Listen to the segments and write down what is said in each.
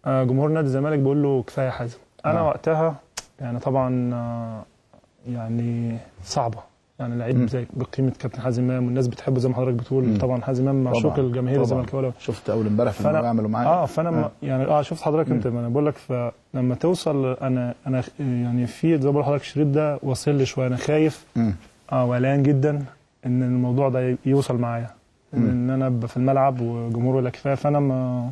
آه، جمهور نادي الزمالك بيقول له كفايه حازم انا آه. وقتها يعني طبعا آه، يعني صعبه يعني مم. لعيب زي بقيمه كابتن حازم امام والناس بتحبه زي ما حضرتك بتقول مم. طبعا حازم امام معشوق طبعاً، الجماهير طبعاً. الزملكاويه شفت اول امبارح فأنا- لما يعملوا معايا اه فانا آه. آه. يعني اه شفت حضرتك انت ما انا بقول لك فلما توصل انا انا يعني في زي ما بقول لحضرتك الشريط ده واصل لي شويه انا خايف مم. اه وقلقان جدا ان الموضوع ده ي- يوصل معايا مم. ان انا ابقى في الملعب وجمهور ولا كفايه فانا ما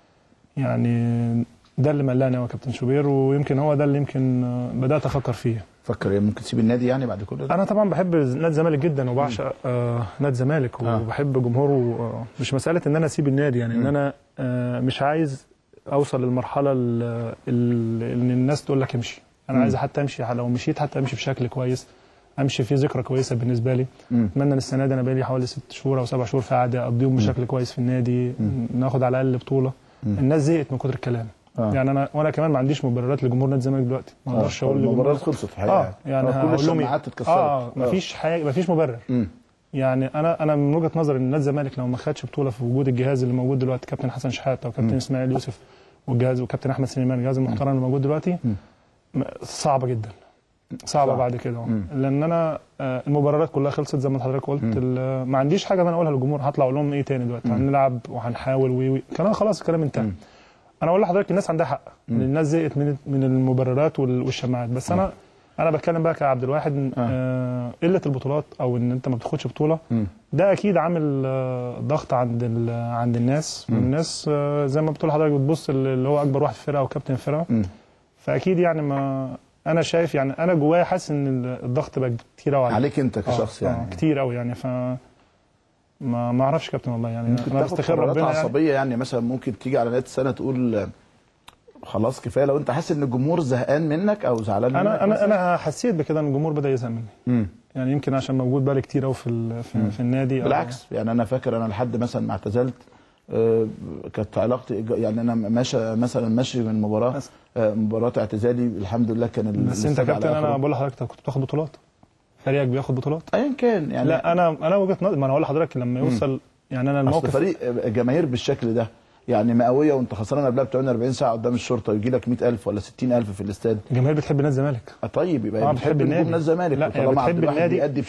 يعني ده اللي ملاني هو كابتن شوبير ويمكن هو ده اللي يمكن آه، بدات افكر فيه فكر ايه ممكن تسيب النادي يعني بعد كل ده انا طبعا بحب نادي الزمالك جدا وبعشق آه نادي الزمالك آه. وبحب جمهوره آه مش مساله ان انا اسيب النادي يعني ان مم. انا آه مش عايز اوصل للمرحله ال- ال- ان الناس تقول لك امشي انا مم. عايز حتى امشي لو مشيت حتى امشي بشكل كويس امشي في ذكرى كويسه بالنسبه لي مم. اتمنى ان السنه دي انا بقالي حوالي ست شهور او سبع شهور في عادي اقضيهم بشكل كويس في النادي مم. ناخد على الاقل بطوله مم. الناس زهقت من كتر الكلام آه. يعني انا وانا كمان ما عنديش مبررات لجمهور نادي الزمالك دلوقتي ما اقدرش اقول لجمهور المباراه خلصت في الحقيقه اه يعني آه، كل هقول لهم إيه؟ الشماعات اتكسرت اه مفيش حاجه مفيش مبرر مم. يعني انا انا من وجهه نظري ان نادي الزمالك لو ما خدش بطوله في وجود الجهاز اللي موجود دلوقتي كابتن حسن شحاته وكابتن مم. اسماعيل يوسف والجهاز وكابتن احمد سليمان الجهاز المحترم اللي موجود دلوقتي مم. م- صعبه جدا صعبه صعب. بعد كده آه. مم. لان انا آه، المباريات كلها خلصت زي ما حضرتك قلت مم. ال- ما عنديش حاجه انا اقولها للجمهور هطلع اقول لهم ايه تاني دلوقتي مم. هنلعب وهنحاول وي وي كلام خلاص الكلام انتهى مم. انا اقول لحضرتك الناس عندها حق مم. الناس زهقت من من المبررات وال- والشماعات بس انا انا بتكلم بقى كعبد الواحد آه. آه، قله البطولات او ان انت ما بتاخدش بطوله مم. ده اكيد عامل آه، ضغط عند ال- عند الناس مم. والناس آه، زي ما بتقول حضرتك بتبص اللي هو اكبر واحد في الفرقه وكابتن الفرقه مم. فاكيد يعني ما انا شايف يعني انا جوايا حاسس ان الضغط بقى كتير قوي عليك انت كشخص يعني كتير قوي يعني ف ما ما اعرفش كابتن والله يعني ممكن انا تاخد بستخير قرارات ربنا يعني عصبيه يعني مثلا ممكن تيجي على نهايه السنه تقول آه، خلاص كفايه لو انت حاسس ان الجمهور زهقان منك او زعلان منك انا انا مثلاً. انا حسيت بكده ان الجمهور بدا يزهق مني مم. يعني يمكن عشان موجود بقالي كتير قوي في ال- في, مم. في النادي أو- بالعكس يعني انا فاكر انا لحد مثلا ما اعتزلت آه، كانت علاقتي إيجا- يعني انا ماشي مثلا ماشي من مباراه بس- آه، مباراه اعتزالي الحمد لله كان ال- بس انت الاستاد كابتن على انا آخره. بقول لحضرتك أنت كنت بتاخد بطولات فريقك بياخد بطولات ايا كان يعني لا انا انا وجهه نظري ما انا هقول لحضرتك لما يوصل يعني انا اصل الموقف فريق جماهير بالشكل ده يعني مئويه وانت خسران قبلها ب 48 ساعه قدام الشرطه ويجي لك 100000 ولا 60000 في الاستاد الجماهير بتحب نادي الزمالك آه، طيب يبقى اه بتحب بتحب نجوم النادي نادي الزمالك لا هي وطالما عبد بتحب الواحد النادي بيأدي